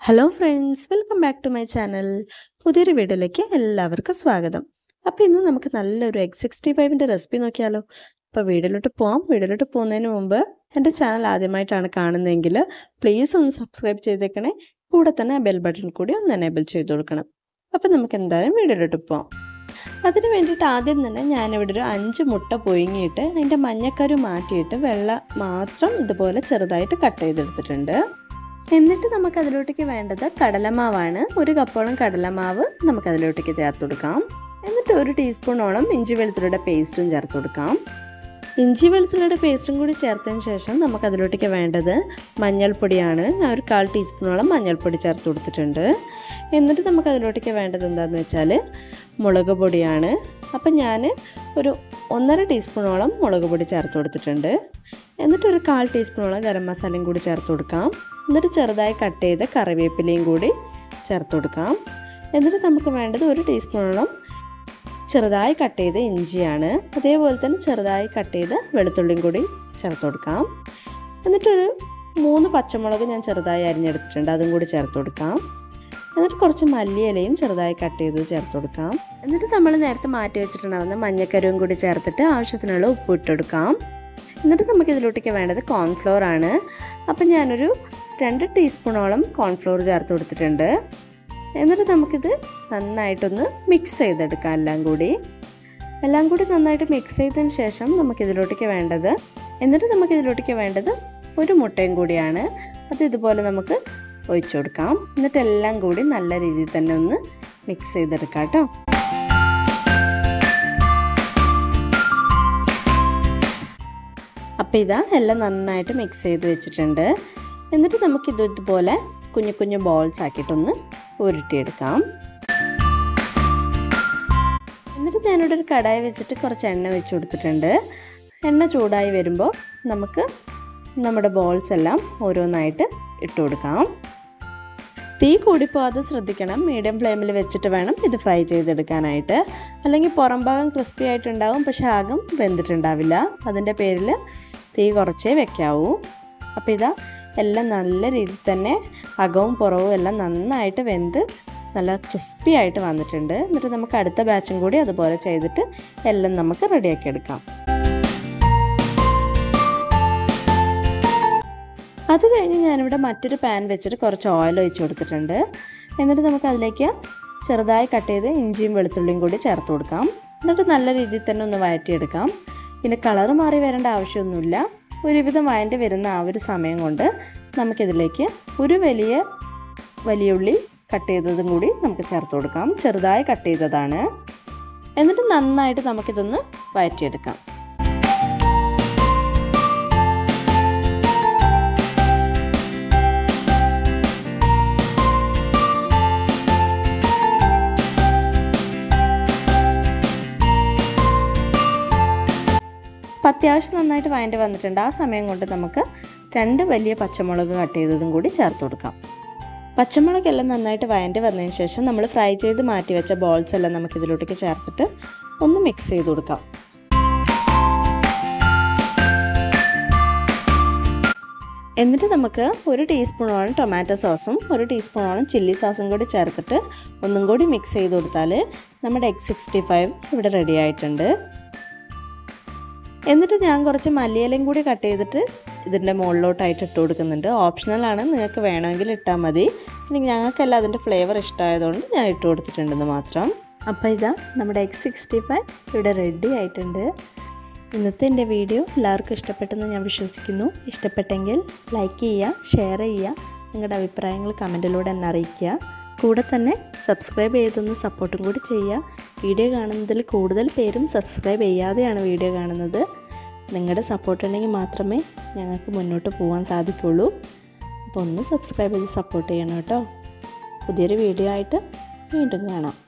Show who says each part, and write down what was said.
Speaker 1: hello friends welcome back to my channel പുതിയൊരു വീഡിയോയിലേക്ക് എല്ലാവർക്കും സ്വാഗതം അപ്പോൾ ഇന്ന് നമുക്ക് നല്ലൊരു എഗ് സിക്സ്റ്റി ഫൈവിൻ്റെ റെസിപ്പി നോക്കിയാലോ അപ്പോൾ വീഡിയോയിലോട്ട് പോകാം വീഡിയോയിലോട്ട് പോകുന്നതിന് മുമ്പ് എൻ്റെ ചാനൽ ആദ്യമായിട്ടാണ് കാണുന്നതെങ്കിൽ പ്ലീസ് ഒന്ന് സബ്സ്ക്രൈബ് ചെയ്തേക്കണേ കൂടെ തന്നെ ആ ബെൽ ബട്ടൺ കൂടി ഒന്ന് എനേബിൾ ചെയ്ത് കൊടുക്കണം അപ്പോൾ നമുക്ക് എന്തായാലും വീഡിയോയിലോട്ട് പോകാം അതിന് വേണ്ടിയിട്ട് ആദ്യം തന്നെ ഞാനിവിടെ ഒരു അഞ്ച് മുട്ട പൊയിങ്ങിയിട്ട് അതിൻ്റെ മഞ്ഞക്കരു മാറ്റിയിട്ട് വെള്ള മാത്രം ഇതുപോലെ ചെറുതായിട്ട് കട്ട് ചെയ്തെടുത്തിട്ടുണ്ട് എന്നിട്ട് നമുക്ക് അതിലോട്ടേക്ക് വേണ്ടത് കടലമാവാണ് ഒരു കപ്പോളം കടലമാവ് നമുക്ക് അതിലോട്ടേക്ക് ചേർത്ത് കൊടുക്കാം എന്നിട്ട് ഒരു ടീസ്പൂണോളം ഇഞ്ചി വെളുത്തുള്ളിയുടെ പേസ്റ്റും ചേർത്ത് കൊടുക്കാം ഇഞ്ചി വെളുത്തുള്ളിയുടെ പേസ്റ്റും കൂടി ചേർത്തതിന് ശേഷം നമുക്ക് അതിലോട്ടേക്ക് വേണ്ടത് മഞ്ഞൾപ്പൊടിയാണ് ഞാൻ ഒരു കാൽ ടീസ്പൂണോളം മഞ്ഞൾപ്പൊടി ചേർത്ത് കൊടുത്തിട്ടുണ്ട് എന്നിട്ട് നമുക്ക് അതിലോട്ടേക്ക് വേണ്ടത് എന്താണെന്ന് വെച്ചാൽ മുളക് പൊടിയാണ് അപ്പം ഞാൻ ഒരു ഒന്നര ടീസ്പൂണോളം മുളക് പൊടി ചേർത്ത് കൊടുത്തിട്ടുണ്ട് എന്നിട്ട് ഒരു കാൽ ടീസ്പൂണോളം ഗരം മസാലയും കൂടി ചേർത്ത് കൊടുക്കാം എന്നിട്ട് ചെറുതായി കട്ട് ചെയ്ത കറിവേപ്പിലയും കൂടി ചേർത്ത് കൊടുക്കാം എന്നിട്ട് നമുക്ക് വേണ്ടത് ഒരു ടീസ്പൂണോളം ചെറുതായി കട്ട് ചെയ്ത ഇഞ്ചിയാണ് അതേപോലെ തന്നെ ചെറുതായി കട്ട് ചെയ്ത വെളുത്തുള്ളിയും കൂടി ചേർത്ത് കൊടുക്കാം എന്നിട്ടൊരു മൂന്ന് പച്ചമുളക് ഞാൻ ചെറുതായി അരിഞ്ഞെടുത്തിട്ടുണ്ട് അതും കൂടി ചേർത്ത് കൊടുക്കാം എന്നിട്ട് കുറച്ച് മല്ലിയിലയും ചെറുതായി കട്ട് ചെയ്ത് ചേർത്ത് കൊടുക്കാം എന്നിട്ട് നമ്മൾ നേരത്തെ മാറ്റി വെച്ചിട്ടുണ്ടാകുന്ന മഞ്ഞക്കരുവും കൂടി ചേർത്തിട്ട് ആവശ്യത്തിനുള്ള ഉപ്പ് ഇട്ടെടുക്കാം എന്നിട്ട് നമുക്ക് ഇതിലോട്ടേക്ക് വേണ്ടത് കോൺഫ്ലോർ ആണ് അപ്പം ഞാനൊരു രണ്ട് ടീസ്പൂണോളം കോൺഫ്ലോർ ചേർത്ത് കൊടുത്തിട്ടുണ്ട് എന്നിട്ട് നമുക്കിത് നന്നായിട്ടൊന്ന് മിക്സ് ചെയ്തെടുക്കാം എല്ലാം കൂടി എല്ലാം കൂടി നന്നായിട്ട് മിക്സ് ചെയ്തതിന് ശേഷം നമുക്കിതിലോട്ടേക്ക് വേണ്ടത് എന്നിട്ട് നമുക്കിതിലോട്ടേക്ക് വേണ്ടത് ഒരു മുട്ടയും കൂടിയാണ് അത് ഇതുപോലെ നമുക്ക് ഒഴിച്ചു കൊടുക്കാം എന്നിട്ട് എല്ലാം കൂടി നല്ല രീതിയിൽ തന്നെ ഒന്ന് മിക്സ് ചെയ്തെടുക്കാം കേട്ടോ അപ്പോൾ ഇതാ എല്ലാം നന്നായിട്ട് മിക്സ് ചെയ്ത് വെച്ചിട്ടുണ്ട് എന്നിട്ട് നമുക്കിത് ഇതുപോലെ കുഞ്ഞു കുഞ്ഞു ബോൾസ് ആക്കിയിട്ടൊന്ന് ഉരുട്ടിയെടുക്കാം എന്നിട്ട് ഞാനിവിടെ ഒരു കടായി വെച്ചിട്ട് കുറച്ച് എണ്ണ വെച്ച് കൊടുത്തിട്ടുണ്ട് എണ്ണ ചൂടായി വരുമ്പോൾ നമുക്ക് നമ്മുടെ ബോൾസ് എല്ലാം ഓരോന്നായിട്ട് ഇട്ട് കൊടുക്കാം തീ കൂടിപ്പോകാതെ ശ്രദ്ധിക്കണം മീഡിയം ഫ്ലെയിമിൽ വെച്ചിട്ട് വേണം ഇത് ഫ്രൈ ചെയ്തെടുക്കാനായിട്ട് അല്ലെങ്കിൽ പുറം ഭാഗം ക്രിസ്പി ആയിട്ടുണ്ടാവും പക്ഷേ ആകം വെന്തിട്ടുണ്ടാവില്ല അതിൻ്റെ പേരിൽ തീ കുറച്ചേ വെക്കാവൂ അപ്പോൾ ഇതാ എല്ലാം നല്ല രീതിയിൽ തന്നെ അകവും പുറവും എല്ലാം നന്നായിട്ട് വെന്ത് നല്ല ക്രിസ്പി ആയിട്ട് വന്നിട്ടുണ്ട് എന്നിട്ട് നമുക്ക് അടുത്ത ബാച്ചും കൂടി അതുപോലെ ചെയ്തിട്ട് എല്ലാം നമുക്ക് റെഡിയാക്കി എടുക്കാം അത് കഴിഞ്ഞ് ഞാനിവിടെ മറ്റൊരു പാൻ വെച്ചിട്ട് കുറച്ച് ഓയിൽ ഒഴിച്ച് കൊടുത്തിട്ടുണ്ട് എന്നിട്ട് നമുക്ക് അതിലേക്ക് ചെറുതായി കട്ട് ചെയ്ത് ഇഞ്ചിയും വെളുത്തുള്ളിയും കൂടി ചേർത്ത് കൊടുക്കാം എന്നിട്ട് നല്ല രീതിയിൽ തന്നെ ഒന്ന് വഴറ്റിയെടുക്കാം പിന്നെ കളറ് മാറി വരേണ്ട ആവശ്യമൊന്നുമില്ല ഒരുവിധം വഴണ്ടി വരുന്ന ആ ഒരു സമയം കൊണ്ട് നമുക്കിതിലേക്ക് ഒരു വലിയ വലിയ ഉള്ളി കട്ട് ചെയ്തതും കൂടി നമുക്ക് ചേർത്ത് കൊടുക്കാം ചെറുതായി കട്ട് ചെയ്തതാണ് എന്നിട്ട് നന്നായിട്ട് നമുക്കിതൊന്ന് വഴറ്റിയെടുക്കാം അപ്പം അത്യാവശ്യം നന്നായിട്ട് വഴണ്ടി വന്നിട്ടുണ്ട് ആ സമയം കൊണ്ട് നമുക്ക് രണ്ട് വലിയ പച്ചമുളക് കട്ട് ചെയ്തതും കൂടി ചേർത്ത് കൊടുക്കാം പച്ചമുളകെല്ലാം നന്നായിട്ട് വഴണ്ടി വന്നതിന് ശേഷം നമ്മൾ ഫ്രൈ ചെയ്ത് മാറ്റി വെച്ച ബോൾസ് എല്ലാം നമുക്ക് ഇതിലോട്ടേക്ക് ചേർത്തിട്ട് ഒന്ന് മിക്സ് ചെയ്ത് കൊടുക്കാം എന്നിട്ട് നമുക്ക് ഒരു ടീസ്പൂണോളം ടൊമാറ്റോ സോസും ഒരു ടീസ്പൂണോളം ചില്ലി സോസും കൂടി ചേർത്തിട്ട് ഒന്നും കൂടി മിക്സ് ചെയ്ത് കൊടുത്താൽ നമ്മുടെ എഗ് സിക്സ്റ്റി ഫൈവ് ഇവിടെ റെഡി ആയിട്ടുണ്ട് എന്നിട്ട് ഞാൻ കുറച്ച് മല്ലിയിലയും കൂടി കട്ട് ചെയ്തിട്ട് ഇതിൻ്റെ മുകളിലോട്ടായിട്ട് ഇട്ട് കൊടുക്കുന്നുണ്ട് ഓപ്ഷണലാണ് നിങ്ങൾക്ക് വേണമെങ്കിൽ ഇട്ടാൽ മതി അല്ലെങ്കിൽ ഞങ്ങൾക്കെല്ലാം അതിൻ്റെ ഫ്ലേവർ ഇഷ്ടമായതുകൊണ്ട് ഞാൻ ഇട്ട് കൊടുത്തിട്ടുണ്ടെന്ന് മാത്രം അപ്പോൾ ഇതാ നമ്മുടെ എഗ് സിക്സ്റ്റി ഫൈവ് ഇവിടെ റെഡി ആയിട്ടുണ്ട് ഇന്നത്തെ എൻ്റെ വീഡിയോ എല്ലാവർക്കും ഇഷ്ടപ്പെട്ടെന്ന് ഞാൻ വിശ്വസിക്കുന്നു ഇഷ്ടപ്പെട്ടെങ്കിൽ ലൈക്ക് ചെയ്യുക ഷെയർ ചെയ്യുക നിങ്ങളുടെ അഭിപ്രായങ്ങൾ കമൻറ്റിലൂടെ എന്നെ അറിയിക്കുക കൂടെ തന്നെ സബ്സ്ക്രൈബ് ചെയ്തൊന്ന് സപ്പോർട്ടും കൂടി ചെയ്യുക വീഡിയോ കാണുന്നതിൽ കൂടുതൽ പേരും സബ്സ്ക്രൈബ് ചെയ്യാതെയാണ് വീഡിയോ കാണുന്നത് നിങ്ങളുടെ സപ്പോർട്ട് ഉണ്ടെങ്കിൽ മാത്രമേ ഞങ്ങൾക്ക് മുന്നോട്ട് പോകാൻ സാധിക്കുള്ളൂ അപ്പോൾ ഒന്ന് സബ്സ്ക്രൈബ് ചെയ്ത് സപ്പോർട്ട് ചെയ്യണം കേട്ടോ പുതിയൊരു വീഡിയോ ആയിട്ട് വീണ്ടും കാണാം